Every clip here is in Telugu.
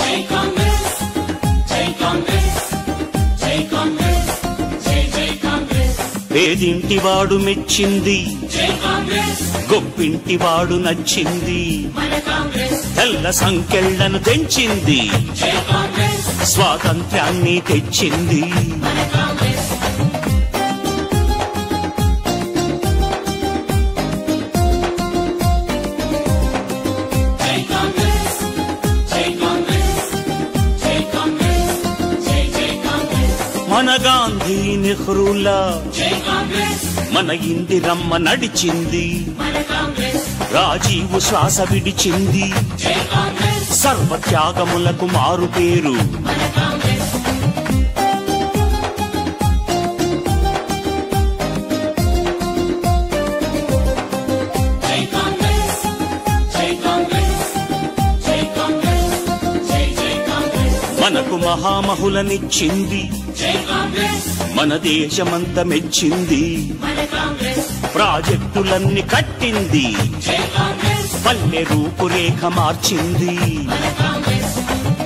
జై కాంగ్రెస్ జై కాంగ్రెస్ జై కాంగ్రెస్ జై జై కాంగ్రెస్ పేదింటివాడు మెచ్చింది జై కాంగ్రెస్ గొప్పింటివాడు నచ్చింది మన కాంగ్రెస్ తెల్ల సంకెళ్లను తెంచింది జై కాంగ్రెస్ స్వాతంత్ర్యాన్ని తెచ్చింది మన కాంగ్రెస్ జై కాంగ్రెస్ జై కాంగ్రెస్ జై కాంగ్రెస్ జై జై కాంగ్రెస్ మన గాంధీ నెహ్రూలా జై కాంగ్రెస్ మన ఇందిరమ్మ నడిచింది మన కాంగ్రెస్ రాజీవు శ్వాస విడిచింది జై కాంగ్రెస్ సర్వత్యాగములకు మారు పేరు మన కాంగ్రెస్ జై కాంగ్రెస్ జై కాంగ్రెస్ జై కాంగ్రెస్ జై జై కాంగ్రెస్ మనకు మహామహులనిచ్చింది జై కాంగ్రెస్ మన దేశమంత మెచ్చింది మన కాంగ్రెస్ ప్రాజెక్టులన్నీ కట్టింది జై కాంగ్రెస్ పల్లె రూపురేఖ మార్చింది మన కాంగ్రెస్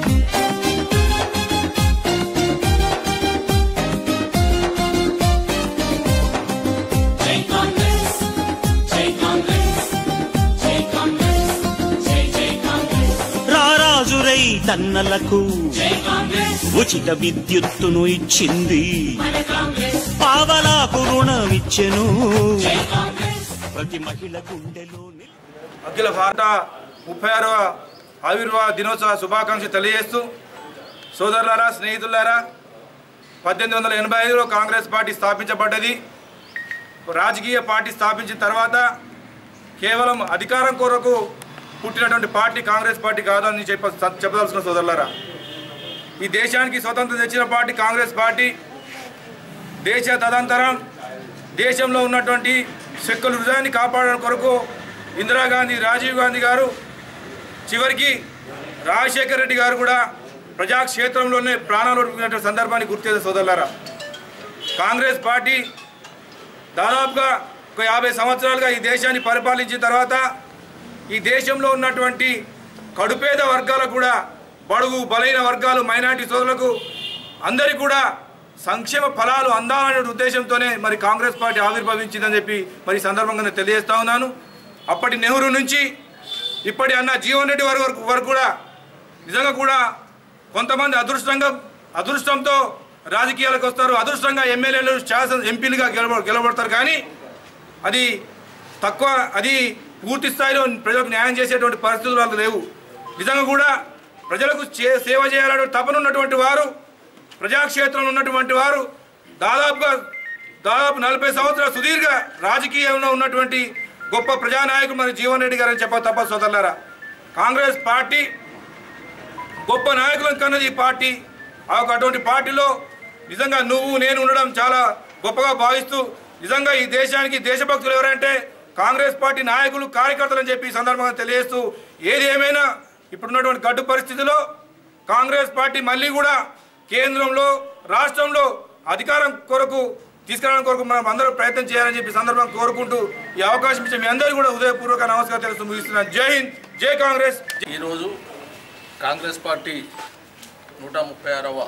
జై కాంగ్రెస్ జై కాంగ్రెస్ జై కాంగ్రెస్ జై జై కాంగ్రెస్ రారాజురై తన్నలకు జై కాంగ్రెస్ ఉచిత విద్యుత్తును ఇచ్చింది మన కాంగ్రెస్ పావలాకు రుణమిచ్చెను జై కాంగ్రెస్ ప్రతి మహిళ గుండెలో నిల్- అఖిల భారత ముప్పై ఆరవ ఆవిర్భావ దినోత్సవ శుభాకాంక్షలు తెలియజేస్తూ సోదరులారా స్నేహితులారా పద్దెనిమిది వందల ఎనభై ఐదులో కాంగ్రెస్ పార్టీ స్థాపించబడ్డది రాజకీయ పార్టీ స్థాపించిన తర్వాత కేవలం అధికారం కొరకు పుట్టినటువంటి పార్టీ కాంగ్రెస్ పార్టీ కాదని చెప్ప చెప్పదలుచుకున్న సోదరులారా ఈ దేశానికి స్వతంత్రం తెచ్చిన పార్టీ కాంగ్రెస్ పార్టీ దేశ తదంతరం దేశంలో ఉన్నటువంటి సెక్యులరిజాన్ని కాపాడడం కొరకు ఇందిరాగాంధీ రాజీవ్ గాంధీ గారు చివరికి రాజశేఖర రెడ్డి గారు కూడా ప్రజాక్షేత్రంలోనే ప్రాణాలు ఒడుకున్నటువంటి సందర్భాన్ని గుర్తు చేసే సోదరులారా కాంగ్రెస్ పార్టీ దాదాపుగా ఒక యాభై సంవత్సరాలుగా ఈ దేశాన్ని పరిపాలించిన తర్వాత ఈ దేశంలో ఉన్నటువంటి కడుపేద వర్గాలకు కూడా బడుగు బలైన వర్గాలు మైనార్టీ సోదరులకు అందరికీ కూడా సంక్షేమ ఫలాలు అందాలనే ఉద్దేశంతోనే మరి కాంగ్రెస్ పార్టీ ఆవిర్భవించిందని చెప్పి మరి ఈ సందర్భంగా నేను తెలియజేస్తా ఉన్నాను అప్పటి నెహ్రూ నుంచి ఇప్పటి అన్న జీవన్ రెడ్డి వారి వరకు వరకు కూడా నిజంగా కూడా కొంతమంది అదృష్టంగా అదృష్టంతో రాజకీయాలకు వస్తారు అదృష్టంగా ఎమ్మెల్యేలు శాసన ఎంపీలుగా గెలవ గెలవబడతారు కానీ అది తక్కువ అది పూర్తి స్థాయిలో ప్రజలకు న్యాయం చేసేటువంటి పరిస్థితులు వాళ్ళకు లేవు నిజంగా కూడా ప్రజలకు చే సేవ చేయాలనే తపన ఉన్నటువంటి వారు ప్రజాక్షేత్రంలో ఉన్నటువంటి వారు దాదాపుగా దాదాపు నలభై సంవత్సరాల సుదీర్ఘ రాజకీయంలో ఉన్నటువంటి గొప్ప ప్రజానాయకుడు మరి జీవన్ రెడ్డి గారని చెప్ప తప్ప సోదరులారా కాంగ్రెస్ పార్టీ గొప్ప నాయకులను కన్నది ఈ పార్టీ ఆ ఒక అటువంటి పార్టీలో నిజంగా నువ్వు నేను ఉండడం చాలా గొప్పగా భావిస్తూ నిజంగా ఈ దేశానికి దేశభక్తులు ఎవరంటే కాంగ్రెస్ పార్టీ నాయకులు కార్యకర్తలు అని చెప్పి ఈ సందర్భంగా తెలియజేస్తూ ఏది ఏమైనా ఇప్పుడున్నటువంటి గడ్డు పరిస్థితిలో కాంగ్రెస్ పార్టీ మళ్ళీ కూడా కేంద్రంలో రాష్ట్రంలో అధికారం కొరకు తీసుకురావడం కొరకు మనం అందరూ ప్రయత్నం చేయాలని చెప్పి ఈ సందర్భంగా కోరుకుంటూ ఈ అవకాశం ఇచ్చే మీ అందరికీ కూడా హృదయపూర్వక నమస్కారం తెలుస్తూ ముగిస్తున్నాను జై హింద్ జై కాంగ్రెస్ ఈరోజు కాంగ్రెస్ పార్టీ నూట ముప్పై ఆరవ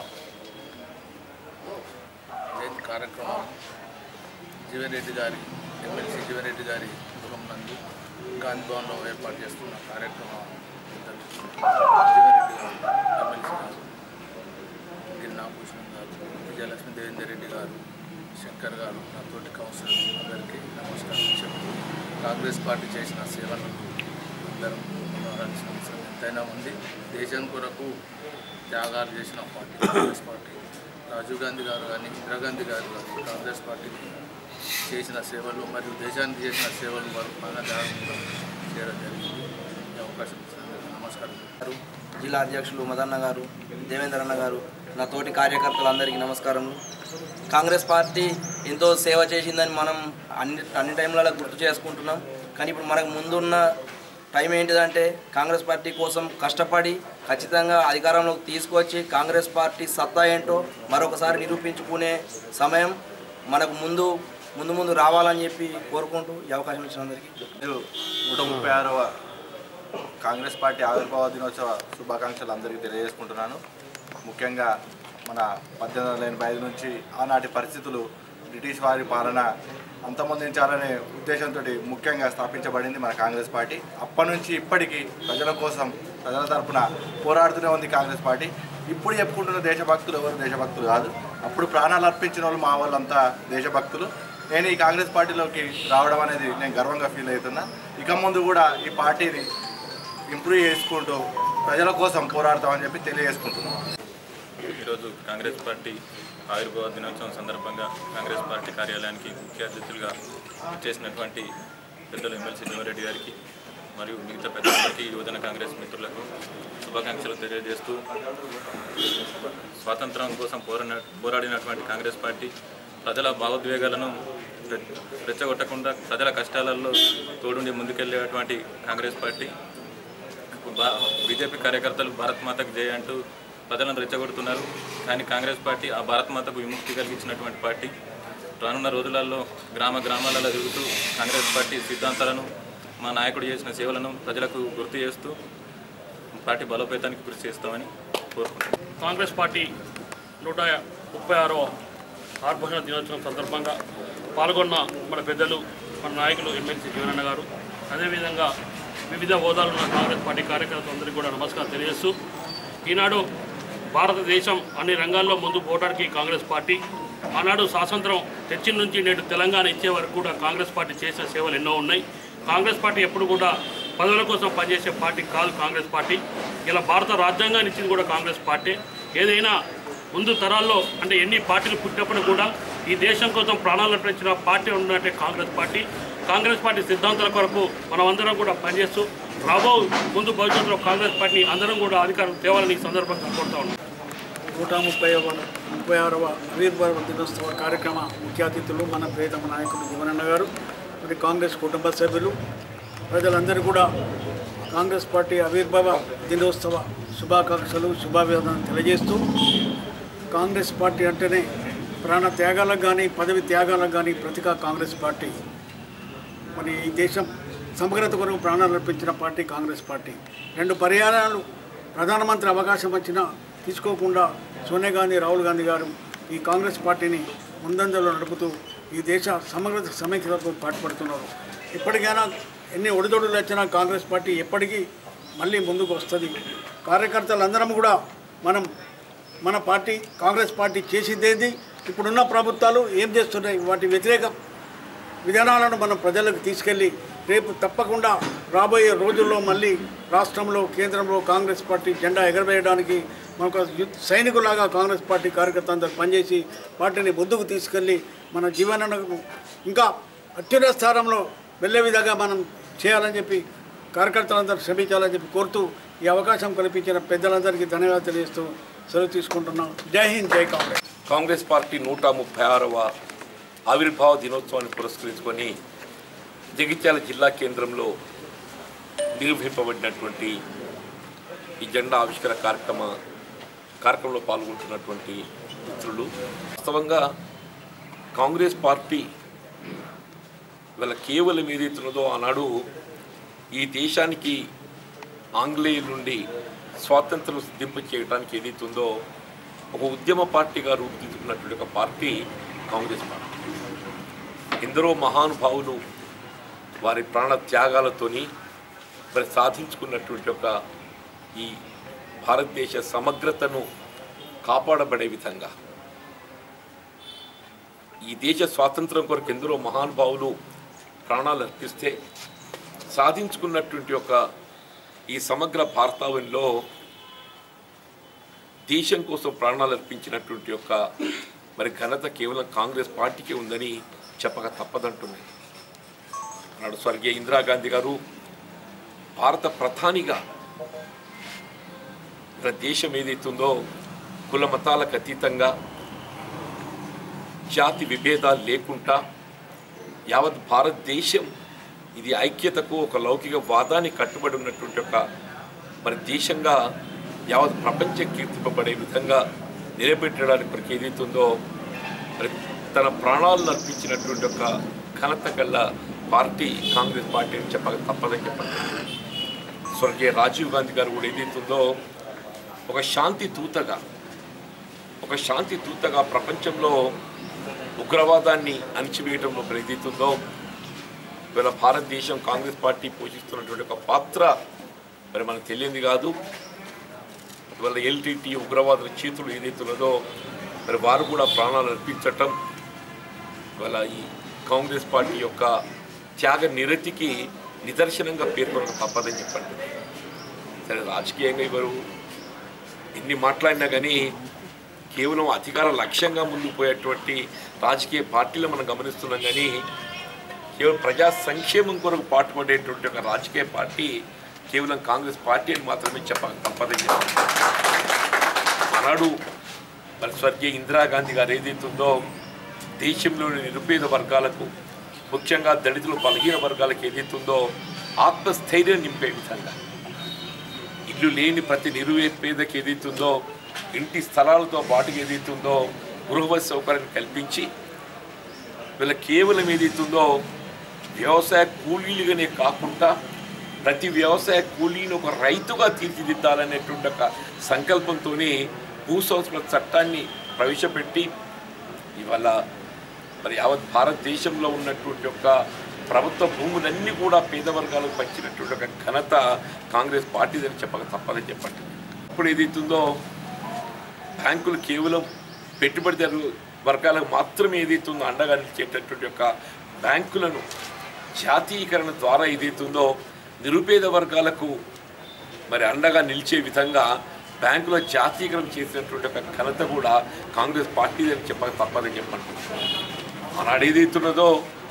జయంతి కార్యక్రమం జీవన్ రెడ్డి గారి ఎమ్మెల్సీ జీవన్ రెడ్డి గారి గృహం నందు గాంధీ భవన్లో ఏర్పాటు చేస్తున్న కార్యక్రమం జీవన్ రెడ్డి గారు ఎమ్మెల్సీ గారు గిరి నాగభూషణం గారు విజయలక్ష్మి దేవేందర్ రెడ్డి గారు శంకర్ గారు నా తోటి కౌన్సిలర్ అందరికీ నమస్కారం చెప్తూ కాంగ్రెస్ పార్టీ చేసిన సేవలను అందరం కొనసాగాల్సిన అవసరం ఎంతైనా ఉంది దేశం కొరకు త్యాగాలు చేసిన పార్టీ కాంగ్రెస్ పార్టీ రాజీవ్ గాంధీ గారు కానీ ఇందిరాగాంధీ గారు కానీ కాంగ్రెస్ పార్టీకి చేసిన సేవలు మరియు దేశానికి చేసిన సేవలు వారు బాగా జాగ్రత్తగా చేయడం జరిగింది ఈ అవకాశం ఇచ్చినందుకు నమస్కారం గారు జిల్లా అధ్యక్షులు మదన్న గారు దేవేంద్ర అన్న గారు నా తోటి కార్యకర్తలందరికీ నమస్కారం కాంగ్రెస్ పార్టీ ఎంతో సేవ చేసిందని మనం అన్ని అన్ని టైంలలో గుర్తు చేసుకుంటున్నాం కానీ ఇప్పుడు మనకు ముందున్న టైం ఏంటిదంటే కాంగ్రెస్ పార్టీ కోసం కష్టపడి ఖచ్చితంగా అధికారంలోకి తీసుకొచ్చి కాంగ్రెస్ పార్టీ సత్తా ఏంటో మరొకసారి నిరూపించుకునే సమయం మనకు ముందు ముందు ముందు రావాలని చెప్పి కోరుకుంటూ ఈ అవకాశం ఇచ్చినందరికీ నూట ముప్పై ఆరవ కాంగ్రెస్ పార్టీ ఆవిర్భావ దినోత్సవ శుభాకాంక్షలు అందరికీ తెలియజేసుకుంటున్నాను ముఖ్యంగా మన పద్దెనిమిది వందల ఎనభై ఐదు నుంచి ఆనాటి పరిస్థితులు బ్రిటిష్ వారి పాలన అంతమొందించాలనే ఉద్దేశంతో ముఖ్యంగా స్థాపించబడింది మన కాంగ్రెస్ పార్టీ అప్పటి నుంచి ఇప్పటికీ ప్రజల కోసం ప్రజల తరపున పోరాడుతూనే ఉంది కాంగ్రెస్ పార్టీ ఇప్పుడు చెప్పుకుంటున్న దేశభక్తులు ఎవరు దేశభక్తులు కాదు అప్పుడు ప్రాణాలు అర్పించిన వాళ్ళు మా వాళ్ళంతా దేశభక్తులు నేను ఈ కాంగ్రెస్ పార్టీలోకి రావడం అనేది నేను గర్వంగా ఫీల్ అవుతున్నా ఇక ముందు కూడా ఈ పార్టీని ఇంప్రూవ్ చేసుకుంటూ ప్రజల కోసం పోరాడతామని చెప్పి తెలియజేసుకుంటున్నాను ఈరోజు కాంగ్రెస్ పార్టీ ఆవిర్భావ దినోత్సవం సందర్భంగా కాంగ్రెస్ పార్టీ కార్యాలయానికి ముఖ్య అతిథులుగా చేసినటువంటి పెద్దలు ఎమ్మెల్సీ దేవరెడ్డి గారికి మరియు మిగతా పెద్దలకి యువజన కాంగ్రెస్ మిత్రులకు శుభాకాంక్షలు తెలియజేస్తూ స్వాతంత్రం కోసం పోరాడిన పోరాడినటువంటి కాంగ్రెస్ పార్టీ ప్రజల భావోద్వేగాలను రె- రెచ్చగొట్టకుండా ప్రజల కష్టాలలో తోడుండి ముందుకెళ్ళేటువంటి కాంగ్రెస్ పార్టీ బా- బీజేపీ కార్యకర్తలు భారత్ మాతకు జయ అంటూ ప్రజలను రెచ్చగొడుతున్నారు కానీ కాంగ్రెస్ పార్టీ ఆ భారత్ మాతకు విముక్తి కలిగించినటువంటి పార్టీ రానున్న రోజులలో గ్రామ గ్రామాలలో తిరుగుతూ కాంగ్రెస్ పార్టీ సిద్ధాంతాలను మా నాయకుడు చేసిన సేవలను ప్రజలకు గుర్తు చేస్తూ పార్టీ బలోపేతానికి కృషి చేస్తామని కోరుకుంటున్నాను కాంగ్రెస్ పార్టీ నూట ముప్పై ఆరో ఆర్భాషణ దినోత్సవం సందర్భంగా పాల్గొన్న మన పెద్దలు మన నాయకులు ఎమ్మెల్సీ జీవనన్న గారు అదేవిధంగా వివిధ హోదాలు ఉన్న కాంగ్రెస్ పార్టీ కార్యకర్తలందరికీ కూడా నమస్కారం తెలియజేస్తూ ఈనాడు భారతదేశం అన్ని రంగాల్లో ముందు పోవడానికి కాంగ్రెస్ పార్టీ ఆనాడు స్వాతంత్రం తెచ్చిన నుంచి నేడు తెలంగాణ ఇచ్చే వరకు కూడా కాంగ్రెస్ పార్టీ చేసిన సేవలు ఎన్నో ఉన్నాయి కాంగ్రెస్ పార్టీ ఎప్పుడు కూడా పదవుల కోసం పనిచేసే పార్టీ కాదు కాంగ్రెస్ పార్టీ ఇలా భారత రాజ్యాంగాన్ని ఇచ్చింది కూడా కాంగ్రెస్ పార్టీ ఏదైనా ముందు తరాల్లో అంటే ఎన్ని పార్టీలు పుట్టినప్పుడు కూడా ఈ దేశం కోసం ప్రాణాలు అర్పించిన పార్టీ ఉన్నట్టే కాంగ్రెస్ పార్టీ కాంగ్రెస్ పార్టీ సిద్ధాంతాల కొరకు మనమందరం కూడా పనిచేస్తూ రాబో ముందు భవిష్యత్తులో కాంగ్రెస్ పార్టీని అందరం కూడా అధికారం తేవాలని ఈ సందర్భంగా కోరుతా ఉన్నాం నూట ముప్పై ముప్పై ఆరవ ఆవిర్భావ దినోత్సవ కార్యక్రమ ముఖ్య అతిథులు మన ప్రియతమ నాయకుడు జీవనన్న గారు మరి కాంగ్రెస్ కుటుంబ సభ్యులు ప్రజలందరూ కూడా కాంగ్రెస్ పార్టీ ఆవిర్భావ దినోత్సవ శుభాకాంక్షలు శుభాభివందనలు తెలియజేస్తూ కాంగ్రెస్ పార్టీ అంటేనే ప్రాణ త్యాగాలకు కానీ పదవి త్యాగాలకు కానీ ప్రతిక కాంగ్రెస్ పార్టీ మరి ఈ దేశం సమగ్రత కొరకు ప్రాణాలు అర్పించిన పార్టీ కాంగ్రెస్ పార్టీ రెండు పర్యాయాలు ప్రధానమంత్రి అవకాశం వచ్చినా తీసుకోకుండా సోనియా గాంధీ రాహుల్ గాంధీ గారు ఈ కాంగ్రెస్ పార్టీని ముందంజలో నడుపుతూ ఈ దేశ సమగ్రత సమైక్యతకు పాటుపడుతున్నారు ఇప్పటికైనా ఎన్ని ఒడిదొడులు వచ్చినా కాంగ్రెస్ పార్టీ ఎప్పటికీ మళ్ళీ ముందుకు వస్తుంది కార్యకర్తలందరం కూడా మనం మన పార్టీ కాంగ్రెస్ పార్టీ చేసిందేంది ఇప్పుడున్న ప్రభుత్వాలు ఏం చేస్తున్నాయి వాటి వ్యతిరేక విధానాలను మనం ప్రజలకు తీసుకెళ్ళి రేపు తప్పకుండా రాబోయే రోజుల్లో మళ్ళీ రాష్ట్రంలో కేంద్రంలో కాంగ్రెస్ పార్టీ జెండా ఎగరవేయడానికి మనకు యుద్ధ సైనికులాగా కాంగ్రెస్ పార్టీ కార్యకర్త అందరూ పనిచేసి పార్టీని ముందుకు తీసుకెళ్ళి మన జీవనకు ఇంకా అత్యున్నత స్థానంలో వెళ్ళే విధంగా మనం చేయాలని చెప్పి కార్యకర్తలందరూ శ్రమించాలని చెప్పి కోరుతూ ఈ అవకాశం కల్పించిన పెద్దలందరికీ ధన్యవాదాలు తెలియజేస్తూ సెలవు తీసుకుంటున్నాం జై హింద్ జై కాంగ్రెస్ కాంగ్రెస్ పార్టీ నూట ముప్పై ఆరవ ఆవిర్భావ దినోత్సవాన్ని పురస్కరించుకొని జగిత్యాల జిల్లా కేంద్రంలో నిర్వహింపబడినటువంటి ఈ జెండా ఆవిష్కరణ కార్యక్రమ కార్యక్రమంలో పాల్గొంటున్నటువంటి మిత్రులు వాస్తవంగా కాంగ్రెస్ పార్టీ ఇవాళ కేవలం ఏదైతున్నదో ఆనాడు ఈ దేశానికి ఆంగ్లేయుల నుండి స్వాతంత్రం సిద్ధింప చేయడానికి ఏదైతుందో ఒక ఉద్యమ పార్టీగా రూపుదిద్దుకున్నటువంటి ఒక పార్టీ కాంగ్రెస్ పార్టీ ఎందరో మహానుభావులు వారి ప్రాణ త్యాగాలతోని మరి సాధించుకున్నటువంటి ఒక ఈ భారతదేశ సమగ్రతను కాపాడబడే విధంగా ఈ దేశ స్వాతంత్రం కొరకు ఎందరో మహానుభావులు ప్రాణాలు అర్పిస్తే సాధించుకున్నటువంటి ఒక ఈ సమగ్ర భారతావనిలో దేశం కోసం ప్రాణాలు అర్పించినటువంటి యొక్క మరి ఘనత కేవలం కాంగ్రెస్ పార్టీకే ఉందని చెప్పక తప్పదంటున్నాయి నాడు స్వర్గీయ ఇందిరాగాంధీ గారు భారత ప్రధానిగా మన దేశం ఏదైతుందో కుల మతాలకు అతీతంగా జాతి విభేదాలు లేకుండా యావత్ భారతదేశం ఇది ఐక్యతకు ఒక లౌకిక వాదాన్ని కట్టుబడి ఉన్నటువంటి ఒక మరి దేశంగా యావత్ ప్రపంచం కీర్తింపబడే విధంగా నిలబెట్టడానికి మనకి ఏదైతుందో మరి తన ప్రాణాలను అర్పించినటువంటి ఒక ఘనత గల్ల పార్టీ కాంగ్రెస్ పార్టీ అని చెప్పక తప్పదని చెప్పండి స్వర్గీయ రాజీవ్ గాంధీ గారు కూడా ఏదైతుందో ఒక శాంతి దూతగా ఒక శాంతి దూతగా ప్రపంచంలో ఉగ్రవాదాన్ని అణిచివేయడంలో మరి ఏదైతుందో ఇవాళ భారతదేశం కాంగ్రెస్ పార్టీ పోషిస్తున్నటువంటి ఒక పాత్ర మరి మనకు తెలియంది కాదు ఇవాళ ఎల్టీటీ ఉగ్రవాదుల చేతులు ఏదైతున్నదో మరి వారు కూడా ప్రాణాలు అర్పించటం ఇవాళ ఈ కాంగ్రెస్ పార్టీ యొక్క త్యాగ నిరతికి నిదర్శనంగా పేర్కొనక తప్పదని చెప్పండి సరే రాజకీయంగా ఇవ్వరు ఎన్ని మాట్లాడినా కానీ కేవలం అధికార లక్ష్యంగా ముందుకు పోయేటువంటి రాజకీయ పార్టీలు మనం గమనిస్తున్నాం కానీ కేవలం ప్రజా సంక్షేమం కొరకు పాటుపడేటువంటి ఒక రాజకీయ పార్టీ కేవలం కాంగ్రెస్ పార్టీ అని మాత్రమే చెప్పక తప్పదని చెప్పాలి ఆనాడు మరి స్వర్గీయ ఇందిరాగాంధీ గారు ఏదైతుందో దేశంలోని నిరుపేద వర్గాలకు ముఖ్యంగా దళితులు బలహీన వర్గాలకు ఏదైతుందో ఆత్మస్థైర్యం నింపే విధంగా ఇల్లు లేని ప్రతి నిరుపేదకి ఏదైతుందో ఇంటి స్థలాలతో పాటు ఏదైతుందో గృహవసతి సౌకర్యం కల్పించి వీళ్ళ కేవలం ఏదైతుందో వ్యవసాయ కూలీలుగానే కాకుండా ప్రతి వ్యవసాయ కూలీని ఒక రైతుగా తీర్చిదిద్దాలనేటువంటి ఒక సంకల్పంతో భూ సంస్కృత చట్టాన్ని ప్రవేశపెట్టి ఇవాళ మరి యావత్ భారతదేశంలో ఉన్నటువంటి ఒక ప్రభుత్వ భూములన్నీ కూడా పేద వర్గాలకు పంచినటువంటి ఒక ఘనత కాంగ్రెస్ పార్టీదని చెప్పక తప్పదని చెప్పండి ఇప్పుడు ఏదైతుందో బ్యాంకులు కేవలం పెట్టుబడిదారు వర్గాలకు మాత్రమే ఏదైతుందో అండగా నిలిచేటటువంటి యొక్క బ్యాంకులను జాతీయకరణ ద్వారా ఏదైతుందో నిరుపేద వర్గాలకు మరి అండగా నిలిచే విధంగా బ్యాంకుల జాతీయకరణ చేసినటువంటి ఒక ఘనత కూడా కాంగ్రెస్ పార్టీ అని చెప్పక తప్పదని చెప్పండి ఆనాడు ఏదైతున్నదో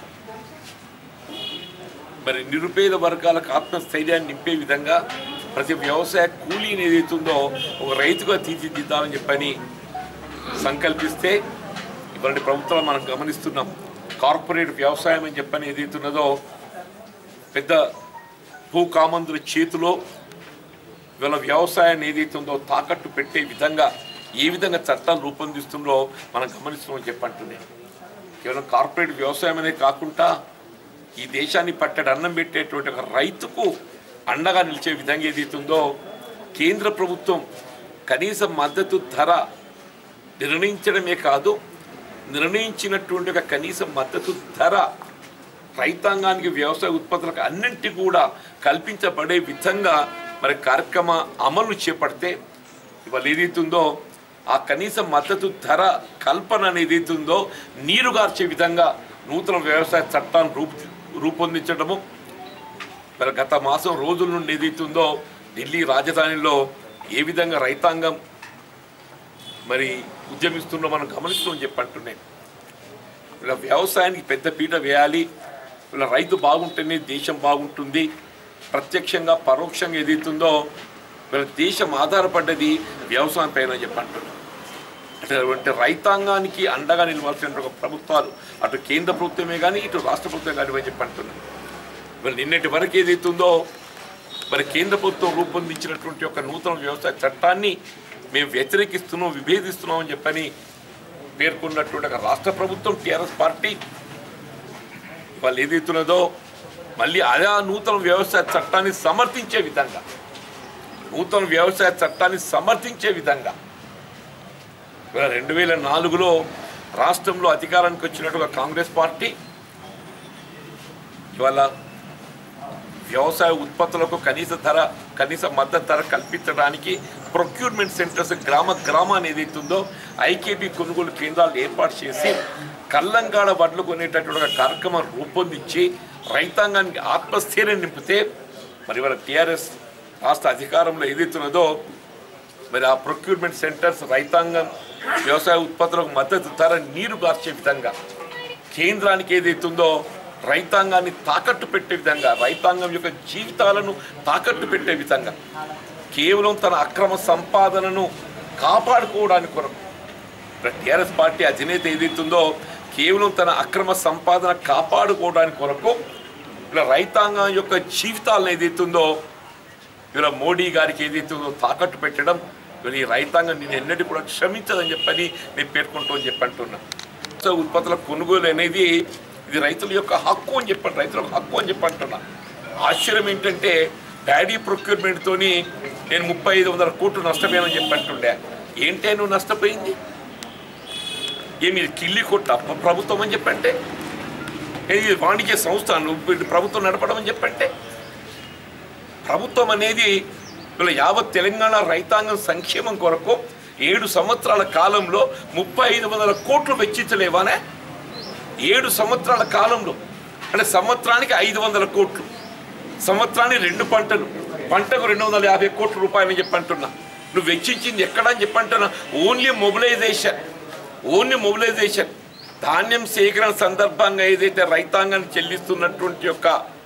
మరి నిరుపేద వర్గాలకు ఆత్మస్థైర్యాన్ని నింపే విధంగా ప్రతి వ్యవసాయ కూలీని ఏదైతుందో ఒక రైతుగా తీర్చిదిద్దాలని చెప్పని సంకల్పిస్తే ఇవాళ ప్రభుత్వం మనం గమనిస్తున్నాం కార్పొరేట్ వ్యవసాయం అని చెప్పని ఏదైతున్నదో పెద్ద భూకామందుల చేతిలో ఇవాళ వ్యవసాయాన్ని ఏదైతుందో తాకట్టు పెట్టే విధంగా ఏ విధంగా చట్టాలు రూపొందిస్తుందో మనం గమనిస్తున్నామని చెప్పంటున్నాయి కేవలం కార్పొరేట్ వ్యవసాయం అనే కాకుండా ఈ దేశాన్ని పట్టడి అన్నం పెట్టేటువంటి ఒక రైతుకు అండగా నిలిచే విధంగా ఏదైతుందో కేంద్ర ప్రభుత్వం కనీస మద్దతు ధర నిర్ణయించడమే కాదు నిర్ణయించినటువంటి ఒక కనీస మద్దతు ధర రైతాంగానికి వ్యవసాయ ఉత్పత్తులకు అన్నింటి కూడా కల్పించబడే విధంగా మరి కార్యక్రమ అమలు చేపడితే ఇవాళ ఏదైతుందో ఆ కనీస మద్దతు ధర కల్పన అనేది ఏదైతుందో నీరుగార్చే విధంగా నూతన వ్యవసాయ చట్టాన్ని రూపు రూపొందించడము మరి గత మాసం రోజుల నుండి ఏదైతుందో ఢిల్లీ రాజధానిలో ఏ విధంగా రైతాంగం మరి ఉద్యమిస్తుందో మనం గమనిస్తామని చెప్పి అంటున్నాను ఇలా వ్యవసాయానికి పెద్ద పీట వేయాలి ఇలా రైతు బాగుంటేనే దేశం బాగుంటుంది ప్రత్యక్షంగా పరోక్షంగా ఏదైతుందో వీళ్ళ దేశం ఆధారపడ్డది వ్యవసాయం పైన చెప్పంటున్నాం అటువంటి రైతాంగానికి అండగా నిలవాల్సిన ఒక ప్రభుత్వాలు అటు కేంద్ర ప్రభుత్వమే కానీ ఇటు రాష్ట్ర ప్రభుత్వం కానీ చెప్పంటున్నాం మరి నిన్నటి వరకు ఏదైతుందో మరి కేంద్ర ప్రభుత్వం రూపొందించినటువంటి ఒక నూతన వ్యవసాయ చట్టాన్ని మేము వ్యతిరేకిస్తున్నాం విభేదిస్తున్నాం అని చెప్పని పేర్కొన్నటువంటి ఒక రాష్ట్ర ప్రభుత్వం టీఆర్ఎస్ పార్టీ వాళ్ళు ఏదైతున్నదో మళ్ళీ అదే నూతన వ్యవసాయ చట్టాన్ని సమర్థించే విధంగా నూతన వ్యవసాయ చట్టాన్ని సమర్థించే విధంగా ఇవాళ రెండు వేల నాలుగులో రాష్ట్రంలో అధికారానికి వచ్చినట్టుగా కాంగ్రెస్ పార్టీ ఇవాళ వ్యవసాయ ఉత్పత్తులకు కనీస ధర కనీస మద్దతు ధర కల్పించడానికి ప్రొక్యూర్మెంట్ సెంటర్స్ గ్రామ గ్రామాన్ని ఏదైతుందో ఐకేపీ కొనుగోలు కేంద్రాలు ఏర్పాటు చేసి కల్లంగాడ వడ్లు కొనేటటువంటి ఒక కార్యక్రమం రూపొందించి రైతాంగానికి ఆత్మస్థైర్యం నింపితే మరి వాళ్ళ టీఆర్ఎస్ రాష్ట్ర అధికారంలో ఏదైతున్నదో మరి ఆ ప్రొక్యూర్మెంట్ సెంటర్స్ రైతాంగం వ్యవసాయ ఉత్పత్తులకు మద్దతు ధర నీరు గార్చే విధంగా కేంద్రానికి ఏదైతుందో రైతాంగాన్ని తాకట్టు పెట్టే విధంగా రైతాంగం యొక్క జీవితాలను తాకట్టు పెట్టే విధంగా కేవలం తన అక్రమ సంపాదనను కాపాడుకోవడానికి కొరకు టీఆర్ఎస్ పార్టీ అధినేత ఏదైతుందో కేవలం తన అక్రమ సంపాదన కాపాడుకోవడానికి కొరకు ఇలా రైతాంగం యొక్క జీవితాలను ఏదైతుందో ఇలా మోడీ గారికి ఏదైతుందో తాకట్టు పెట్టడం ఇలా ఈ రైతాంగం నేను ఎన్నటి కూడా క్షమించదని చెప్పని నేను పేర్కొంటూ అని చెప్పి అంటున్నా సో ఉత్పత్తుల కొనుగోలు అనేది ఇది రైతుల యొక్క హక్కు అని చెప్పండి రైతుల యొక్క హక్కు అని చెప్పి అంటున్నా ఆశ్చర్యం ఏంటంటే ప్యాడీ ప్రొక్యూర్మెంట్తోని నేను ముప్పై ఐదు వందల కోట్లు నష్టపోయానని చెప్పి అంటుండే ఏంటే నువ్వు నష్టపోయింది ఏమి కిల్లి కొట్ట ప్రభుత్వం అని చెప్పంటే ఇది వాణిజ్య సంస్థ నువ్వు ఇది ప్రభుత్వం నడపడం అని చెప్పంటే ప్రభుత్వం అనేది వీళ్ళ యావత్ తెలంగాణ రైతాంగం సంక్షేమం కొరకు ఏడు సంవత్సరాల కాలంలో ముప్పై ఐదు వందల కోట్లు వెచ్చించలేవానే ఏడు సంవత్సరాల కాలంలో అంటే సంవత్సరానికి ఐదు వందల కోట్లు సంవత్సరానికి రెండు పంటలు పంటకు రెండు వందల యాభై కోట్ల రూపాయలని చెప్పి అంటున్నా నువ్వు వెచ్చించింది ఎక్కడ అని చెప్పి అంటున్నా ఓన్లీ మొబిలైజేషన్ ఓన్లీ మొబిలైజేషన్ ధాన్యం సేకరణ సందర్భంగా ఏదైతే రైతాంగాన్ని చెల్లిస్తున్నటువంటి యొక్క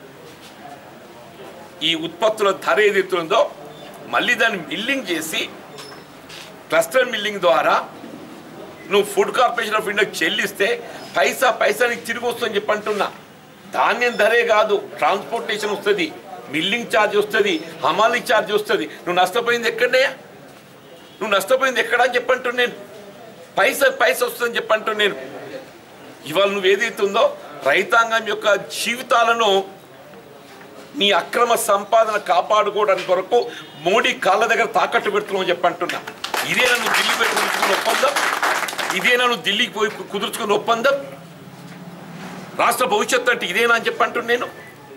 ఈ ఉత్పత్తుల ధర ఏదైతే ఉందో మళ్ళీ దాన్ని మిల్లింగ్ చేసి క్లస్టర్ మిల్లింగ్ ద్వారా నువ్వు ఫుడ్ కార్పొరేషన్ ఆఫ్ ఇండియాకి చెల్లిస్తే పైసా పైసా నీకు తిరిగి వస్తుందని చెప్పి అంటున్నా ధాన్యం ధరే కాదు ట్రాన్స్పోర్టేషన్ వస్తుంది మిల్లింగ్ ఛార్జ్ వస్తుంది హమాలి ఛార్జ్ వస్తుంది నువ్వు నష్టపోయింది ఎక్కడే నువ్వు నష్టపోయింది ఎక్కడ అని చెప్పంటున్నా నేను పైసా పైసా వస్తుందని చెప్పంటున్నా నేను ఇవాళ నువ్వు ఏదైతే ఉందో రైతాంగం యొక్క జీవితాలను నీ అక్రమ సంపాదన కాపాడుకోవడానికి కొరకు మోడీ కాళ్ళ దగ్గర తాకట్టు పెడుతున్నావు చెప్పంటున్నా ఇదేనా నువ్వు ఢిల్లీ పెట్టి కుదుర్చుకున్న ఒప్పందం ఇదేనా నువ్వు ఢిల్లీకి పోయి కు- కుదుర్చుకున్న ఒప్పందం రాష్ట్ర భవిష్యత్తు అంటే ఇదేనా అని చెప్పంటున్నా నేను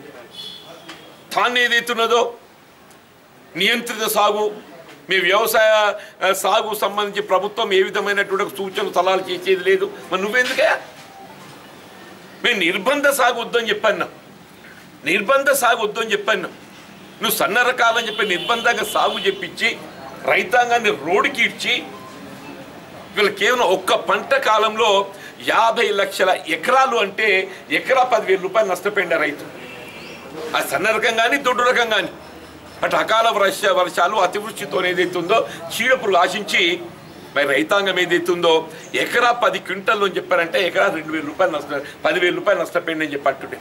తాను ఏదైతున్నదో నియంత్రిత సాగు మీ వ్యవసాయ ఆ, సాగు సంబంధించి ప్రభుత్వం ఏ విధమైనటువంటి సూచనలు సలహాలు చేసేది లేదు మరి నువ్వెందుకే మేము నిర్బంధ సాగు వద్దని చెప్పన్నా నిర్బంధ సాగు వద్దని చెప్పాను నువ్వు సన్న రకాలని చెప్పి నిర్బంధంగా సాగు చెప్పించి రైతాంగాన్ని రోడ్డుకి ఇచ్చి వీళ్ళు కేవలం ఒక్క పంట కాలంలో యాభై లక్షల ఎకరాలు అంటే ఎకరా పదివేల రూపాయలు నష్టపోయింది రైతు ఆ సన్న రకం కానీ దొడ్డు రకం కానీ అటు అకాల వర్ష వర్షాలు అతివృష్టితో ఏదైతే ఉందో చీడపురుగు ఆశించి మరి రైతాంగం ఏదైతే ఉందో ఎకరా పది క్వింటల్ అని చెప్పారంటే ఎకరా రెండు వేల రూపాయలు నష్ట పదివేల రూపాయలు నష్టపోయింది అని చెప్పట్టుడే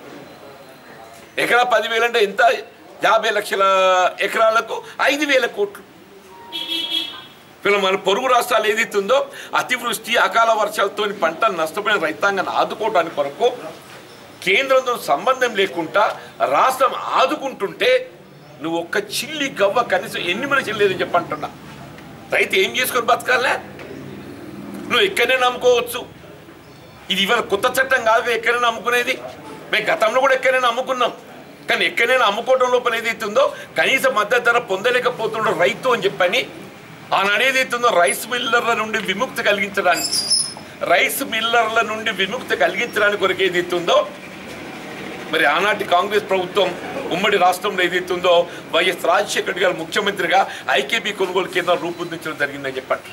ఎకరా పదివేలు అంటే ఎంత యాభై లక్షల ఎకరాలకు ఐదు వేల కోట్లు వీళ్ళ మన పొరుగు రాష్ట్రాలు ఏదైతే ఉందో అతివృష్టి అకాల వర్షాలతో పంటలు నష్టపోయిన రైతాంగాన్ని ఆదుకోవడానికి కొరకు కేంద్రంతో సంబంధం లేకుండా రాష్ట్రం ఆదుకుంటుంటే నువ్వు ఒక్క చిల్లి గవ్వ కనీసం ఎన్ని మన చెల్లేదని చెప్పంటున్నా రైతు ఏం చేసుకొని బతకాలే నువ్వు ఎక్కడనే నమ్ముకోవచ్చు ఇది ఇవాళ కొత్త చట్టం కాదు ఎక్కడైనా అమ్ముకునేది మేము గతంలో కూడా ఎక్కడైనా అమ్ముకున్నాం కానీ ఎక్కడైనా అమ్ముకోవడం లోపల ఏదైతే ఉందో కనీస మద్దతు ధర పొందలేకపోతుండో రైతు అని చెప్పని ఆనాడు ఏదైతే ఉందో రైస్ మిల్లర్ల నుండి విముక్తి కలిగించడానికి రైస్ మిల్లర్ల నుండి విముక్తి కలిగించడానికి కొరకు ఏదైతే ఉందో మరి ఆనాటి కాంగ్రెస్ ప్రభుత్వం ఉమ్మడి రాష్ట్రంలో ఏదైతే ఉందో వైఎస్ రాజశేఖర రెడ్డి గారు ముఖ్యమంత్రిగా ఐకేపీ కొనుగోలు కేంద్రం రూపొందించడం జరిగిందని చెప్పారు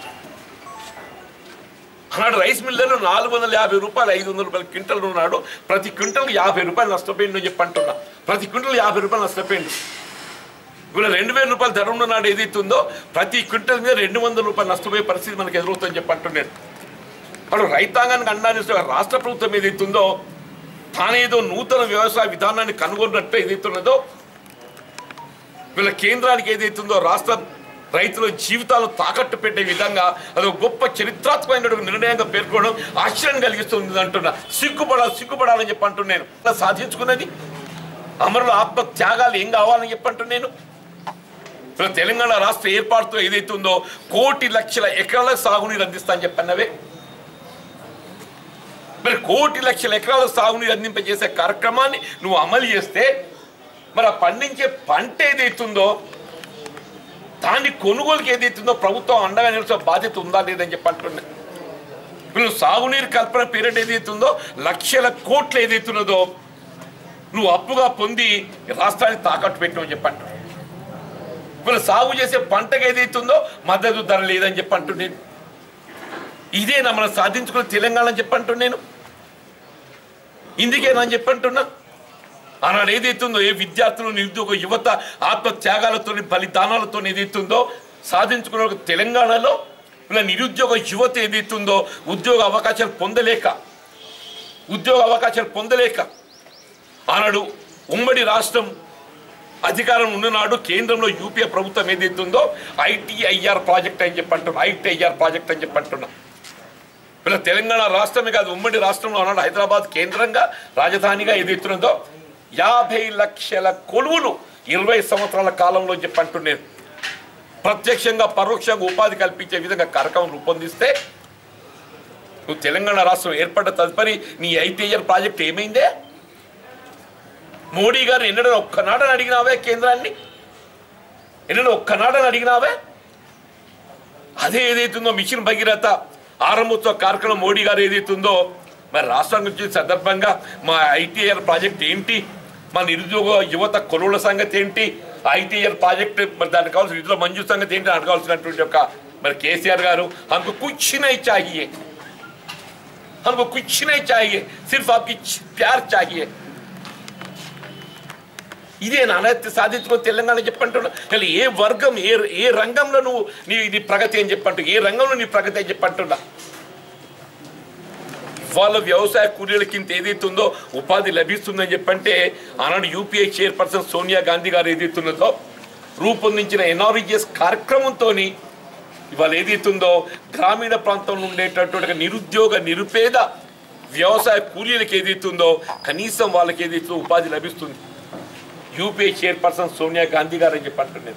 ఆనాడు రైస్ మిల్లర్లు నాలుగు వందల యాభై రూపాయలు ఐదు వందల రూపాయల క్వింటల్ ఉన్నాడు ప్రతి క్వింటల్ యాభై రూపాయలు నష్టపోయింది అని చెప్పి అంటున్నా ప్రతి క్వింటల్ యాభై రూపాయలు నష్టపోయింది ఇవాళ రెండు వేల రూపాయల ధర ఉన్ననాడు ఏదైతే ఉందో ప్రతి క్వింటల్ మీద రెండు వందల రూపాయలు నష్టపోయే పరిస్థితి మనకు ఎదురవుతుందని చెప్పి అంటున్నాను అప్పుడు రైతాంగానికి అండాన్ని రాష్ట్ర ప్రభుత్వం ఏదైతే ఉందో తానేదో నూతన వ్యవసాయ విధానాన్ని కనుగొన్నట్టు ఏదైతే ఉన్నదో వీళ్ళ కేంద్రానికి ఏదైతే ఉందో రాష్ట్ర రైతుల జీవితాలు తాకట్టు పెట్టే విధంగా అది ఒక గొప్ప చరిత్రాత్మకమైన నిర్ణయంగా పేర్కొనడం ఆశ్చర్యం కలిగిస్తుంది అంటున్నా సిగ్గుపడాలి సిగ్గుపడాలని చెప్పి అంటున్నాను ఇలా సాధించుకున్నది అమరుల ఆత్మ త్యాగాలు ఏం కావాలని చెప్పి అంటున్నాను ఇప్పుడు తెలంగాణ రాష్ట్ర ఏర్పాటుతో ఏదైతే ఉందో కోటి లక్షల ఎకరాల సాగునీరు అందిస్తా అని చెప్పన్నవే మరి కోటి లక్షల ఎకరాల సాగునీరు అందింపజేసే కార్యక్రమాన్ని నువ్వు అమలు చేస్తే మరి ఆ పండించే పంట ఏదైతుందో దాన్ని కొనుగోలుకి ఏదైతుందో ప్రభుత్వం అండగా నిలిచే బాధ్యత ఉందా లేదని చెప్పి అంటున్నా వీళ్ళు సాగునీరు కల్పన పీరియడ్ ఏదైతుందో లక్షల కోట్లు ఏదైతున్నదో నువ్వు అప్పుగా పొంది రాష్ట్రాన్ని తాకట్టు పెట్టమని చెప్పంటు వీళ్ళు సాగు చేసే పంటకు ఏదైతుందో మద్దతు ధర లేదని చెప్పంటు నేను ఇదేనా మనం సాధించుకున్న తెలంగాణ అని చెప్పంటు నేను ఇందుకేనా అని చెప్పంటున్నా ఆనాడు ఏదైతుందో ఏ విద్యార్థులు నిరుద్యోగ యువత ఆత్మ త్యాగాలతో బలిదానాలతో ఏదైతుందో సాధించుకున్న ఒక తెలంగాణలో ఇలా నిరుద్యోగ యువత ఏదైతుందో ఉద్యోగ అవకాశాలు పొందలేక ఉద్యోగ అవకాశాలు పొందలేక ఆనాడు ఉమ్మడి రాష్ట్రం అధికారం ఉన్ననాడు కేంద్రంలో యూపీఏ ప్రభుత్వం ఏదైతుందో ఐటీఐఆర్ ప్రాజెక్ట్ అని చెప్పంటున్నా ఐటీఐఆర్ ప్రాజెక్ట్ అని చెప్పంటున్నా ఇలా తెలంగాణ రాష్ట్రమే కాదు ఉమ్మడి రాష్ట్రంలో ఆనాడు హైదరాబాద్ కేంద్రంగా రాజధానిగా ఏదైతున్నదో యాభై లక్షల కొలువులు ఇరవై సంవత్సరాల కాలంలో చెప్పి అంటున్నాను ప్రత్యక్షంగా పరోక్షంగా ఉపాధి కల్పించే విధంగా కార్యక్రమం రూపొందిస్తే నువ్వు తెలంగాణ రాష్ట్రం ఏర్పడ్డ తదుపరి నీ ఐటీఐఆర్ ప్రాజెక్ట్ ఏమైందే మోడీ గారు ఎన్నడూ ఒక్కనాడని అడిగినావే కేంద్రాన్ని ఎన్నడూ ఒక్కనాడని అడిగినావే అదే ఏదైతుందో మిషన్ భగీరథ ఆరంభోత్సవ కార్యక్రమం మోడీ గారు ఏదైతుందో మరి రాష్ట్రం గురించి సందర్భంగా మా ఐటీఐఆర్ ప్రాజెక్ట్ ఏంటి మా నిరుద్యోగ యువత కొలువుల సంగతి ఏంటి ఐటీఐఆర్ ప్రాజెక్ట్ మరి దానికి కావాల్సిన నిధుల మంజూరు సంగతి ఏంటి అడగాల్సినటువంటి ఒక మరి కేసీఆర్ గారు हमको कुछ नहीं चाहिए हमको कुछ नहीं चाहिए सिर्फ आपकी प्यार चाहिए ఇదే నాణ్యత సాధించుకొని తెలంగాణ చెప్పంటున్నా అసలు ఏ వర్గం ఏ ఏ రంగంలో నువ్వు నీ నీ ప్రగతి అని చెప్పంటు ఏ రంగంలో నీ ప్రగతి అని చెప్పంటున్నా వాళ్ళ వ్యవసాయ కూలీలకి ఇంత ఏదైతుందో ఉపాధి లభిస్తుందని చెప్పంటే ఆనాడు యూపీఐ చైర్పర్సన్ సోనియా గాంధీ గారు ఏదైతున్నదో రూపొందించిన ఎన్ఆర్ఈజిఎస్ కార్యక్రమంతో ఇవాళ ఏదైతుందో గ్రామీణ ప్రాంతంలో ఉండేటటువంటి ఒక నిరుద్యోగ నిరుపేద వ్యవసాయ కూలీలకు ఏదైతుందో కనీసం వాళ్ళకి ఏదైతుందో ఉపాధి లభిస్తుంది యూపీఐ చైర్పర్సన్ సోనియా గాంధీ గారు అని చెప్పి అంటున్నాను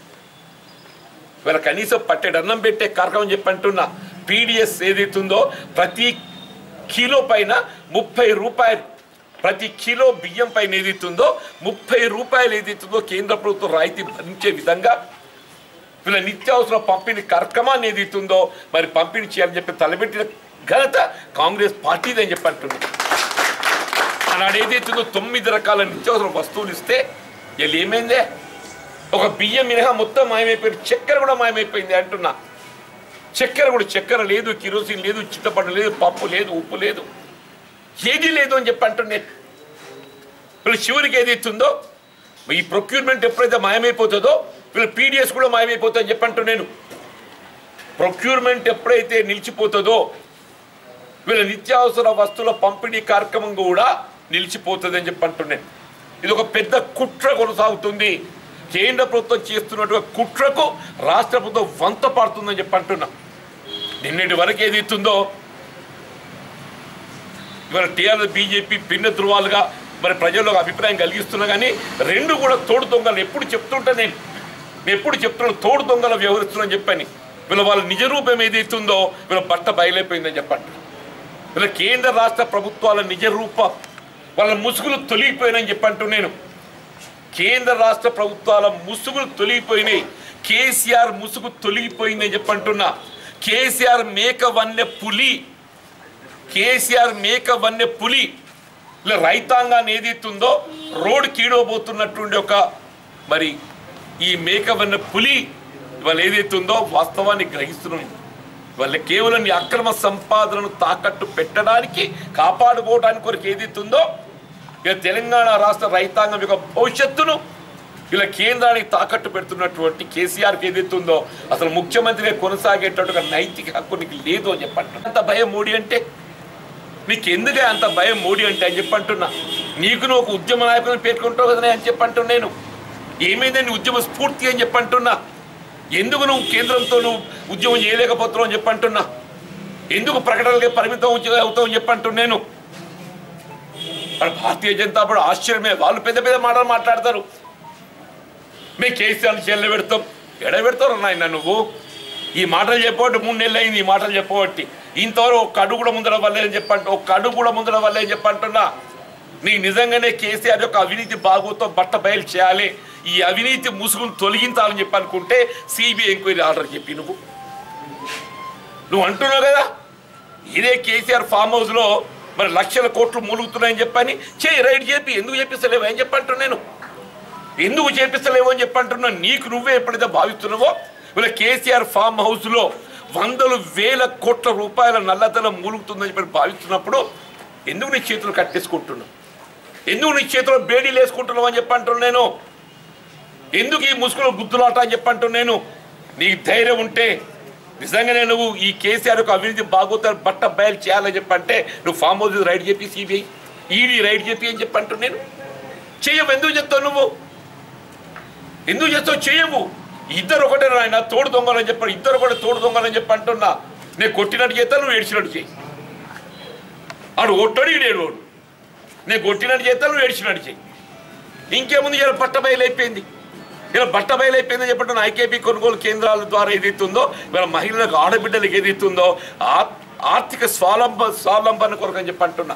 వీళ్ళ కనీసం పట్టెడు అన్నం పెట్టే కార్యక్రమం చెప్పి అంటున్నా పీడిఎస్ ఏదైతుందో ప్రతి కిలో పైన ముప్పై రూపాయలు ప్రతి కిలో బియ్యం పైన ఏదైతుందో ముప్పై రూపాయలు ఏదైతుందో కేంద్ర ప్రభుత్వం రాయితీ భరించే విధంగా వీళ్ళ నిత్యావసర పంపిణీ కార్యక్రమాన్ని ఏదైతుందో మరి పంపిణీ చేయాలని చెప్పి తలబెట్టిన ఘనత కాంగ్రెస్ పార్టీది అని చెప్పి అంటున్నాను ఆనాడు ఏదైతుందో తొమ్మిది రకాల నిత్యావసర వస్తువులు ఇస్తే వీళ్ళు ఏమైందే ఒక బియ్యం మినహా మొత్తం మాయమైపోయింది చక్కెర కూడా మాయమైపోయింది అంటున్నా చక్కెర కూడా చక్కెర లేదు కిరోసిన్ లేదు చింతపండు లేదు పప్పు లేదు ఉప్పు లేదు ఏది లేదు అని చెప్పి అంటున్నాను వీళ్ళు చివరికి ఏదైతుందో ఈ ప్రొక్యూర్మెంట్ ఎప్పుడైతే మాయమైపోతుందో వీళ్ళ పీడిఎస్ కూడా మాయమైపోతుందని చెప్పి అంటున్నాను ప్రొక్యూర్మెంట్ ఎప్పుడైతే నిలిచిపోతుందో వీళ్ళ నిత్యావసర వస్తువుల పంపిణీ కార్యక్రమం కూడా నిలిచిపోతుందని చెప్పి అంటున్నాను ఇది ఒక పెద్ద కుట్ర కొనసాగుతుంది కేంద్ర ప్రభుత్వం చేస్తున్నటువంటి కుట్రకు రాష్ట్ర ప్రభుత్వం వంత పడుతుందని చెప్పి అంటున్నా నిన్నటి వరకు ఏది ఇస్తుందో ఇవాళ టీఆర్ఎస్ బీజేపీ భిన్న ధృవాలుగా మరి ప్రజల్లో ఒక అభిప్రాయం కలిగిస్తున్నా కానీ రెండు కూడా తోడు దొంగలు ఎప్పుడు చెప్తుంటా నేను నేను ఎప్పుడు చెప్తున్నాను తోడు దొంగలు వ్యవహరిస్తున్నాను చెప్పని వీళ్ళ వాళ్ళ నిజ రూపం ఏదైతుందో వీళ్ళ బట్ట బయలైపోయిందని చెప్పండి వీళ్ళ కేంద్ర రాష్ట్ర ప్రభుత్వాల నిజ రూపం వాళ్ళ ముసుగులు తొలిగిపోయినని చెప్పంటూ నేను కేంద్ర రాష్ట్ర ప్రభుత్వాల ముసుగులు తొలగిపోయినాయి కేసీఆర్ ముసుగు తొలగిపోయిందని చెప్పంటున్నా కేసీఆర్ మేక వన్య పులి కేసీఆర్ మేక వన్య పులి ఇలా రైతాంగాన్ని ఏదైతుందో రోడ్ కీడోబోతున్నటువంటి ఒక మరి ఈ మేక వన్య పులి ఇవాళ ఏదైతుందో వాస్తవాన్ని గ్రహిస్తున్నాం వాళ్ళ కేవలం ఈ అక్రమ సంపాదనను తాకట్టు పెట్టడానికి కాపాడుకోవడానికి కొరకు ఏదైతుందో ఇక తెలంగాణ రాష్ట్ర రైతాంగం యొక్క భవిష్యత్తును ఇలా కేంద్రానికి తాకట్టు పెడుతున్నటువంటి కేసీఆర్కి ఏదైతుందో అసలు ముఖ్యమంత్రిగా కొనసాగేటట్టు ఒక నైతిక హక్కు నీకు లేదు అని చెప్పంటున్నా అంత భయం మోడీ అంటే నీకు ఎందుకే అంత భయం మోడీ అంటే అని చెప్పంటున్నా నీకు నువ్వు ఒక ఉద్యమ నాయకుని పేర్కొంటావు కదా అని చెప్పంటున్నా నేను ఏమైందని నీ ఉద్యమ స్ఫూర్తి అని చెప్పంటున్నా ఎందుకు నువ్వు కేంద్రంతో నువ్వు ఉద్యమం చేయలేకపోతున్నావు అని చెప్పంటున్నా ఎందుకు ప్రకటనలకే పరిమితం ఉద్యోగం అవుతావు అని చెప్పంటున్నా నేను మరి భారతీయ జనతా పార్టీ ఆశ్చర్యమే వాళ్ళు పెద్ద పెద్ద మాటలు మాట్లాడతారు మేము కేసీఆర్ జైల్లో పెడతాం ఎడ పెడతారు నాయన నువ్వు ఈ మాటలు చెప్పబట్టి మూడు నెలలు అయింది ఈ మాటలు చెప్పబట్టి ఇంతవరకు ఒక్క అడుగు కూడా ముందర వల్లేదని చెప్పంట ఒక్క అడుగు కూడా ముందర వల్లేదని చెప్పంటున్నా నీకు నిజంగానే కేసీఆర్ యొక్క అవినీతి బాగోతో బట్ట బయలు చేయాలి ఈ అవినీతి ముసుగును తొలగించాలని చెప్పి అనుకుంటే సిబిఐ ఎంక్వైరీ ఆర్డర్ చెప్పి నువ్వు నువ్వు అంటున్నావు కదా ఇదే కేసీఆర్ ఫామ్ హౌస్లో మరి లక్షల కోట్లు మూలుగుతున్నాయని చెప్పని చేయి రైడ్ చెప్పి ఎందుకు చెప్పిస్తలేవు అని చెప్పంటున్నా నేను ఎందుకు చేపిస్తలేవు అని చెప్పంటున్నా నీకు నువ్వే ఎప్పుడైతే భావిస్తున్నావో వీళ్ళ కేసీఆర్ ఫామ్ హౌస్లో వందలు వేల కోట్ల రూపాయల నల్లతనం మూలుగుతుందని చెప్పి భావిస్తున్నప్పుడు ఎందుకు నీ చేతులు కట్టేసుకుంటున్నావు ఎందుకు నీ చేతిలో బేడీలు వేసుకుంటున్నావు అని చెప్పంటున్నా నేను ఎందుకు ఈ ముసుగులో గుద్దులాట అని చెప్పంటున్నా నేను నీకు ధైర్యం ఉంటే నిజంగానే నువ్వు ఈ కేసీఆర్ యొక్క అవినీతి బాగోతారు బట్ట బయలు చేయాలని చెప్పంటే నువ్వు ఫామ్ హౌస్ రైడ్ చెప్పి సిబిఐ ఈడీ రైడ్ చెప్పి అని చెప్పంటు నేను చెయ్యవు ఎందుకు చెప్తావు నువ్వు ఎందుకు చేస్తావు చేయవు ఇద్దరు ఒకటే ఆయన తోడు దొంగలని చెప్పాడు ఇద్దరు ఒకటే తోడు దొంగలని చెప్పి అంటున్నా నేను కొట్టినట్టు చేస్తా నువ్వు ఏడ్చినట్టు చేయి ఆడు ఒట్టడు ఈడేడు వాడు నేను కొట్టినట్టు చేస్తా నువ్వు ఏడ్చినట్టు చెయ్యి ఇంకేముంది ఇలా బట్ట బయలైపోయింది ఇలా బట్ట బయలైపోయిందని చెప్పిన ఐకేపీ కొనుగోలు కేంద్రాల ద్వారా ఏదైతుందో ఇలా మహిళలకు ఆడబిడ్డలకు ఏదైతుందో ఆ- ఆర్థిక స్వాలంబ స్వావలంబన కొరకు అని చెప్పి అంటున్నా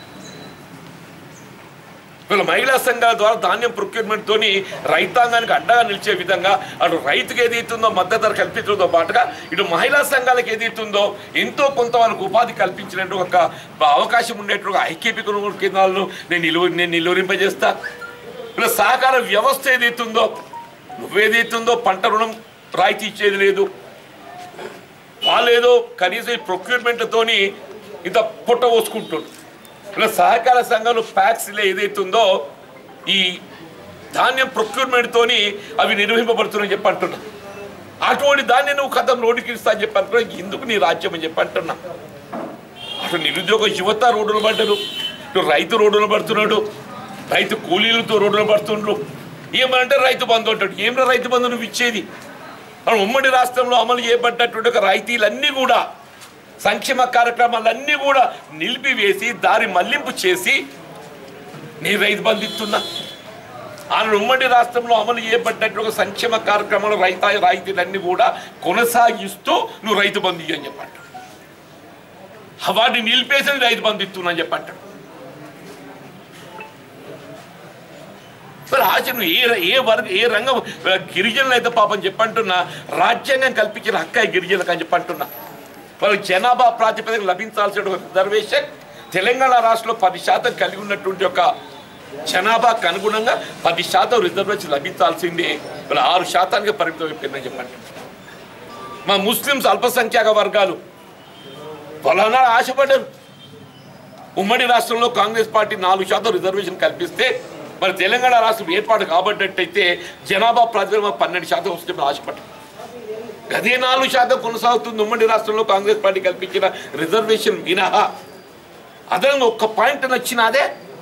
వీళ్ళ మహిళా సంఘాల ద్వారా ధాన్యం ప్రొక్యూర్మెంట్ తోని రైతాంగానికి అండగా నిలిచే విధంగా అటు రైతుకి ఏదైతుందో మద్దతు ధర కల్పించడంతో పాటుగా ఇటు మహిళా సంఘాలకు ఏదైతుందో ఎంతో కొంత వాళ్ళకు ఉపాధి కల్పించినట్టు ఒక అవకాశం ఉండేట్టు ఒక ఐకేపీ కొనుగోలు కేంద్రాలను నేను నిలువ నేను నిలువరింపజేస్తా ఇలా సహకార వ్యవస్థ ఏదైతుందో నువ్వేదైతుందో పంట రుణం రాయితీ ఇచ్చేది లేదు వాళ్ళేదో కనీసం ఈ ప్రొక్యూర్మెంట్తోని ఇంత పుట్ట పోసుకుంటుండ్రు ఇలా సహకార సంఘాలు ప్యాక్స్లో ఏదైతుందో ఈ ధాన్యం ప్రొక్యూర్మెంట్ తోని అవి నిర్వహింపబడుతున్నాయని చెప్పి అంటున్నా అటువంటి దాన్ని నువ్వు కథం రోడ్డుకి ఇస్తా అని చెప్పి అంటున్నా ఎందుకు నీ రాజ్యం అని చెప్పి అంటున్నా అటు నిరుద్యోగ యువత రోడ్డులు పడ్డరు ఇటు రైతు రోడ్డులు పడుతున్నాడు రైతు కూలీలతో రోడ్డులు పడుతుండ్రు ఏమంటే రైతు బంధు అంటాడు ఏమిరా రైతు బంధు నువ్వు ఇచ్చేది మన ఉమ్మడి రాష్ట్రంలో అమలు చేయబడ్డటువంటి ఒక రైతీలన్నీ కూడా సంక్షేమ కార్యక్రమాలన్నీ కూడా నిలిపివేసి దారి మళ్లింపు చేసి నీ రైతు బంధు ఇస్తున్నా ఆయన ఉమ్మడి రాష్ట్రంలో అమలు చేయబడ్డట్టు ఒక సంక్షేమ కార్యక్రమాలు రైతా రాయితీలన్నీ కూడా కొనసాగిస్తూ నువ్వు రైతు బంధు ఇయ్యి అని చెప్పంటాడు వాటిని నిలిపేసి రైతు బంధు ఇస్తున్నా అని చెప్పంటాడు మరి ఆశ నువ్వు ఏ ఏ వర్గ ఏ రంగం గిరిజనులు అయితే పాపం చెప్పంటున్నా రాజ్యాంగం కల్పించిన హక్కు ఈ గిరిజనులకు అని చెప్పంటున్నా వాళ్ళకి జనాభా ప్రాతిపదిక లభించాల్సిన ఒక రిజర్వేషన్ తెలంగాణ రాష్ట్రంలో పది శాతం కలిగి ఉన్నటువంటి ఒక జనాభాకు అనుగుణంగా పది శాతం రిజర్వేషన్ లభించాల్సిందే వాళ్ళు ఆరు శాతానికి పరిమితం అయిపోయిందని చెప్పండి మా ముస్లింస్ అల్పసంఖ్యాక వర్గాలు ఫలానా ఆశపడ్డారు ఉమ్మడి రాష్ట్రంలో కాంగ్రెస్ పార్టీ నాలుగు శాతం రిజర్వేషన్ కల్పిస్తే మరి తెలంగాణ రాష్ట్రం ఏర్పాటు కాబట్టినట్టయితే జనాభా ప్రాతిపదిక పన్నెండు శాతం వస్తే ఆశపడ్డారు గదే నాలుగు శాతం కొనసాగుతుంది ఉమ్మడి రాష్ట్రంలో కాంగ్రెస్ పార్టీ కల్పించిన రిజర్వేషన్ మినహా అదనంగా ఒక్క పాయింట్ నచ్చినాదే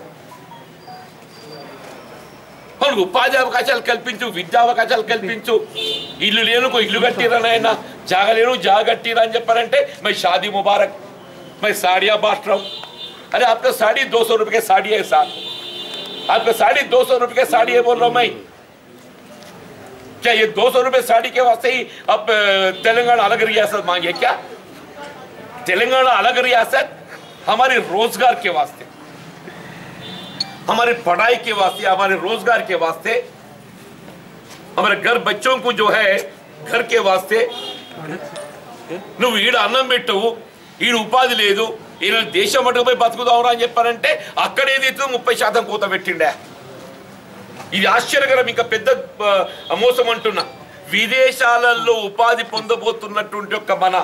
మనకు ఉపాధి అవకాశాలు కల్పించు విద్యా అవకాశాలు కల్పించు ఇల్లు లేనుకో ఇల్లు కట్టిరా నాయన జాగ లేను జాగ కట్టిరా అని చెప్పారంటే మరి షాదీ ముబారక్ మరి సాడియా బాస్ట్రం अरे आपका साड़ी दो सौ रुपये का साड़ी है साहब आपका साड़ी दो सौ रुपये का साड़ी है बोल रहा हूँ मैं क्या ये दो सौ रुपये साड़ी के वास्ते ही अब अ, तेलंगाना अलग रियासत मांगे क्या तेलंगाना अलग रियासत हमारे रोजगार के वास्ते हमारे पढ़ाई के वास्ते हमारे रोजगार के वास्ते हमारे घर बच्चों को जो है घर के वास्ते నువ్వు ఈడ అన్నం పెట్టవు ఈడ ఉపాధి లేదు ఈయన దేశం మటుకుపోయి బతుకుదావురా అని చెప్పారంటే అక్కడ ఏదైతే ముప్పై శాతం కోత పెట్టిండే ఇది ఆశ్చర్యకరం ఇంకా పెద్ద ఆ, మోసం అంటున్నా విదేశాలలో ఉపాధి పొందబోతున్నటువంటి ఒక మన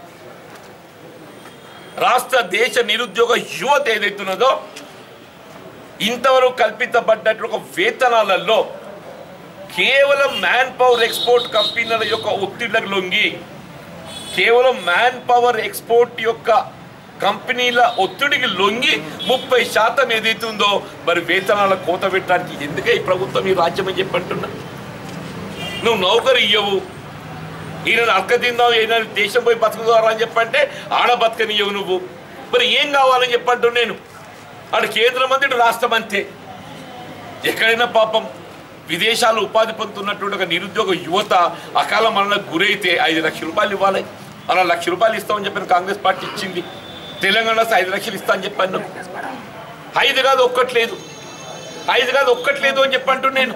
రాష్ట్ర దేశ నిరుద్యోగ యువత ఏదైతున్నదో ఇంతవరకు కల్పించబడ్డట్టు ఒక వేతనాలలో కేవలం మ్యాన్ పవర్ ఎక్స్పోర్ట్ కంపెనీల యొక్క ఒత్తిళ్లకు లొంగి కేవలం మ్యాన్ పవర్ ఎక్స్పోర్ట్ యొక్క కంపెనీల ఒత్తిడికి లొంగి ముప్పై శాతం ఏదైతుందో మరి వేతనాల కోత పెట్టడానికి ఎందుకే ఈ ప్రభుత్వం ఈ రాజ్యం అని చెప్పి అంటున్నా నువ్వు నౌకరు ఇయ్యవు ఈయన అక్క తిందాం ఈయన దేశం పోయి బతుకుదారా అని చెప్పంటే ఆడ బతకనియ్యవు నువ్వు మరి ఏం కావాలని చెప్పంటు నేను ఆడ కేంద్ర మంత్రి ఇటు రాష్ట్రం అంతే ఎక్కడైనా పాపం విదేశాలు ఉపాధి పొందుతున్నటువంటి ఒక నిరుద్యోగ యువత అకాల మరణకు గురైతే ఐదు లక్షల రూపాయలు ఇవ్వాలి అలా లక్ష రూపాయలు ఇస్తామని చెప్పిన కాంగ్రెస్ పార్టీ ఇచ్చింది తెలంగాణ వస్తే ఐదు లక్షలు ఇస్తా అని చెప్పాను ఐదు కాదు ఒక్కట్లేదు ఐదు కాదు ఒక్కట్లేదు అని చెప్పంటు నేను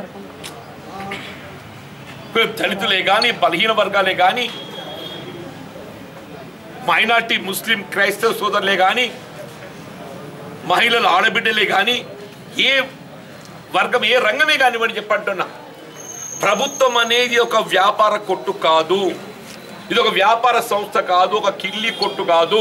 ఇప్పుడు దళితులే కానీ బలహీన వర్గాలే కానీ మైనార్టీ ముస్లిం క్రైస్తవ సోదరులే కానీ మహిళల ఆడబిడ్డలే కానీ ఏ వర్గం ఏ రంగమే కానివ్వండి చెప్పంటున్నా ప్రభుత్వం అనేది ఒక వ్యాపార కొట్టు కాదు ఇది ఒక వ్యాపార సంస్థ కాదు ఒక కిల్లి కొట్టు కాదు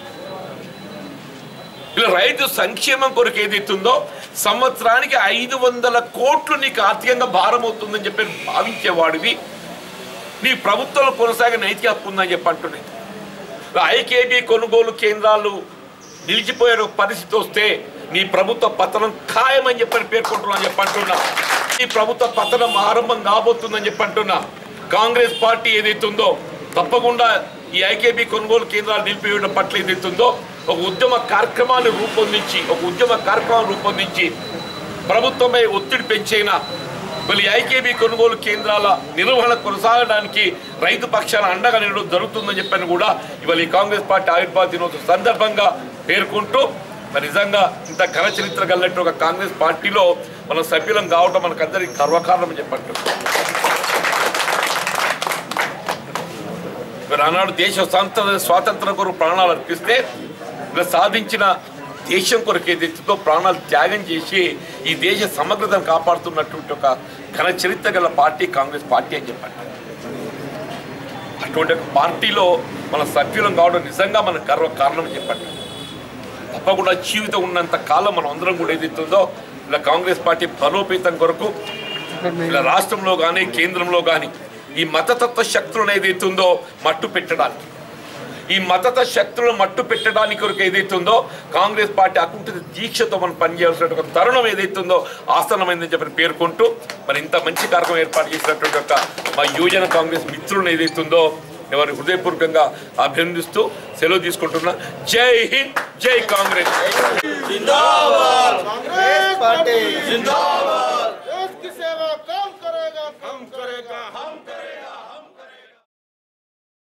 ఇలా రైతు సంక్షేమం కొరకు ఏదైతుందో సంవత్సరానికి ఐదు వందల కోట్లు నీకు ఆర్థికంగా భారం అవుతుందని చెప్పి భావించేవాడివి నీ ప్రభుత్వంలో కొనసాగే నైతిక హక్కు ఉందని చెప్పి అంటున్నాయి ఐకేబీ కొనుగోలు కేంద్రాలు నిలిచిపోయే ఒక పరిస్థితి వస్తే నీ ప్రభుత్వ పతనం ఖాయమని చెప్పని పేర్కొంటున్నా చెప్పి అంటున్నా ఈ ప్రభుత్వ పతనం ఆరంభం కాబోతుందని చెప్పి అంటున్నా కాంగ్రెస్ పార్టీ ఏదైతే ఉందో తప్పకుండా ఈ ఐకేబీ కొనుగోలు కేంద్రాలు నిలిపివేయడం పట్ల ఏదైతే ఉందో ఒక ఉద్యమ కార్యక్రమాన్ని రూపొందించి ఒక ఉద్యమ కార్యక్రమాన్ని రూపొందించి ప్రభుత్వమే ఒత్తిడి పెంచైనా మళ్ళీ ఐకేబీ కొనుగోలు కేంద్రాల నిర్వహణ కొనసాగడానికి రైతు పక్షాన అండగా నిలవడం జరుగుతుందని చెప్పని కూడా ఇవాళ ఈ కాంగ్రెస్ పార్టీ ఆవిర్భావ దినోత్సవం సందర్భంగా పేర్కొంటూ మరి నిజంగా ఇంత ఘన చరిత్ర కలిగినట్టు ఒక కాంగ్రెస్ పార్టీలో మన సభ్యులం కావడం మనకందరికి గర్వకారణం చెప్పట్టు మరి ఆనాడు దేశ స్వాతంత్ర స్వాతంత్రం కొరకు ప్రాణాలు అర్పిస్తే ఇలా సాధించిన దేశం కొరకు ఏదైతుందో ప్రాణాలు త్యాగం చేసి ఈ దేశ సమగ్రతను కాపాడుతున్నటువంటి ఒక ఘన చరిత్ర గల పార్టీ కాంగ్రెస్ పార్టీ అని చెప్పండి అటువంటి ఒక పార్టీలో మన సభ్యులం కావడం నిజంగా మన గర్వ కారణం అని చెప్పండి తప్పకుండా జీవితం ఉన్నంత కాలం మనం అందరం కూడా ఏదైతుందో ఇలా కాంగ్రెస్ పార్టీ బలోపేతం కొరకు ఇలా రాష్ట్రంలో కానీ కేంద్రంలో కానీ ఈ మతతత్వ శక్తులను ఏదైతుందో మట్టు పెట్టడానికి ఈ మతత శక్తులను మట్టు పెట్టడానికి కొరకు ఏదైతుందో కాంగ్రెస్ పార్టీ అకుంఠిత దీక్షతో మనం పనిచేయాల్సిన ఒక తరుణం ఏదైతుందో ఆసనమైందని చెప్పి పేర్కొంటూ మరి ఇంత మంచి కార్యక్రమం ఏర్పాటు చేసినటువంటి ఒక మా యువజన కాంగ్రెస్ మిత్రులను ఏదైతుందో ఎవరిని హృదయపూర్వకంగా అభినందిస్తూ సెలవు తీసుకుంటున్నా జై హింద్ జై కాంగ్రెస్ జిందాబాద్ కాంగ్రెస్ పార్టీ జిందాబాద్